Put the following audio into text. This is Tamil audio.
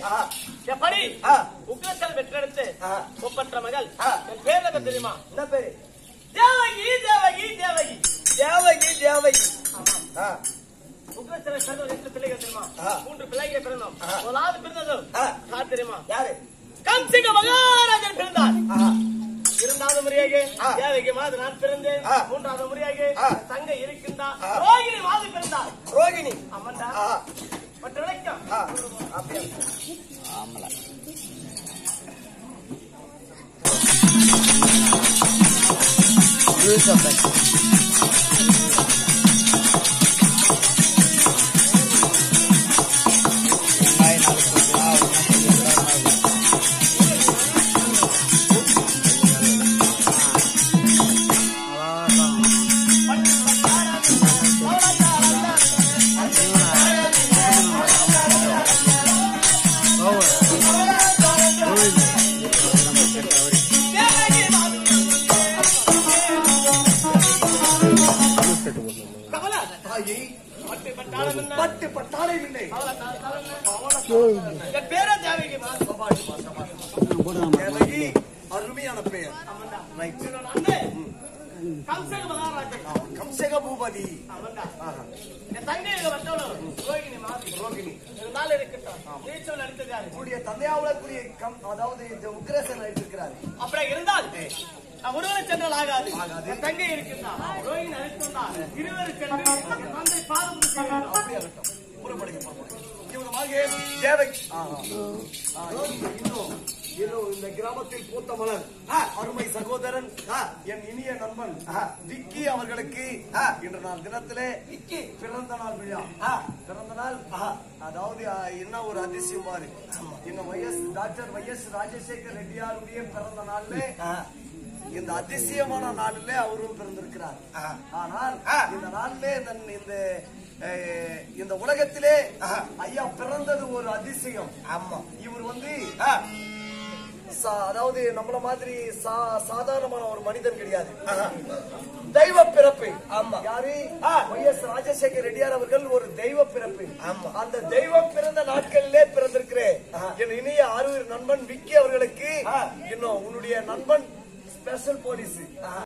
ஆஹா. எப்படி ஆ. உக்ரசல் பெற்றெடுத்து ஆ. ஒப்பற்ற மகள் ஆ. என் பேர் என்ன தெரியுமா என்ன பேரு தேவகி தேவகி தேவகி தேவகி தேவகி ஆ, உக்ரசலை பிறந்த ரெண்டு பிள்ளைகள் தெரியுமா ஆ. மூன்று பிள்ளைகள் பிறந்தோம் ஆ. முதலாவது பிறந்தது ஆ. யார் தெரியுமா யாரு கம்சிக மகாராஜன் பிறந்தார் ஆஹா. இரண்டாவது முறையாக ஆ. தேவகி மாது நான் பிறந்தேன் ஆ. மூன்றாவது முறையாக ஆ. தங்கை இருக்கின்றார் ஆ. ரோகிணி மாது பிறந்தார் ரோகிணி அம்மன்டா ஆஹா. மற்ற விளக்கம் ஆ, அப்படியா தேவகி மாது கமலா தாயி பட்டு பட்டாளம் என்ன பட்டு பட்டாளை இல்லை அவளை தாளம் என்ன? என் பேரே தேவகி மாது தேவகி அருமையான பெயர் அம்மன்டா ரைட் என்னோட அண்ணன் கம்சக மகாராஜன் கம்சக பூபதி அம்மன்டா ஆஹா. என் தங்கை இங்க வந்தவளும் ரோகிணி மாது ரோகிணி இருந்தாலும் இருக்கட்டும் நீச்சல் நடித்தது யாரு கூடிய தந்தையாவுல கூடிய கம் அதாவது இந்த உக்ரேசன் இருக்கிறார் அப்படியே இருந்தால் நான் ஒருவரை சென்றால் ஆகாது ஆகாது. என் தங்கை இருக்கின்றார் ரோகிணி அழைத்துள்ளார் இருவர் சென்று என் தந்தை பாதம் பிடிக்க அப்படியே இருக்கட்டும் புறப்படுங்க புறப்படுங்க இவனமாக தேவகி ஆஹா. ஆ, இன்னும் இன்னும் இந்த கிராமத்தில் பூத்த மலர் ஆ, அருமை சகோதரன் ஆ, என் இனிய நண்பன் ஆ, விக்கி அவர்களுக்கு ஆ, இன்று நாள் தினத்திலே விக்கி பிறந்த நாள் விழா ஆ, பிறந்த நாள் ஆ, அதாவது ஆ, என்ன ஒரு அதிசயம் பாரு இன்னும் வைஎஸ் டாக்டர் வைஎஸ் ராஜசேகர் ரெட்டியாருடைய பிறந்த நாள்ல இந்த அதிசயமான நாளிலே அவரும் பிறந்திருக்கிறார் ஆனால் இந்த நாளிலே இந்த இந்த அஹ், இந்த உலகத்திலே ஐயா பிறந்தது ஒரு அதிசயம் ஆமா இவர் வந்து சா- அதாவது நம்மள மாதிரி சா- சாதாரணமான ஒரு மனிதன் கிடையாது தெய்வ பிறப்பு ஆமா யாரு ஒய்.எஸ். ராஜசேகர் ரெட்டியார் அவர்கள் ஒரு தெய்வ பிறப்பு ஆமா அந்த தெய்வம் பிறந்த நாட்களிலே பிறந்திருக்கிறேன் என் இனிய ஆறுவர் நண்பன் விக்கி அவர்களுக்கு இன்னும் உன்னுடைய நண்பன் ஸ்பெஷல் போலீஸ்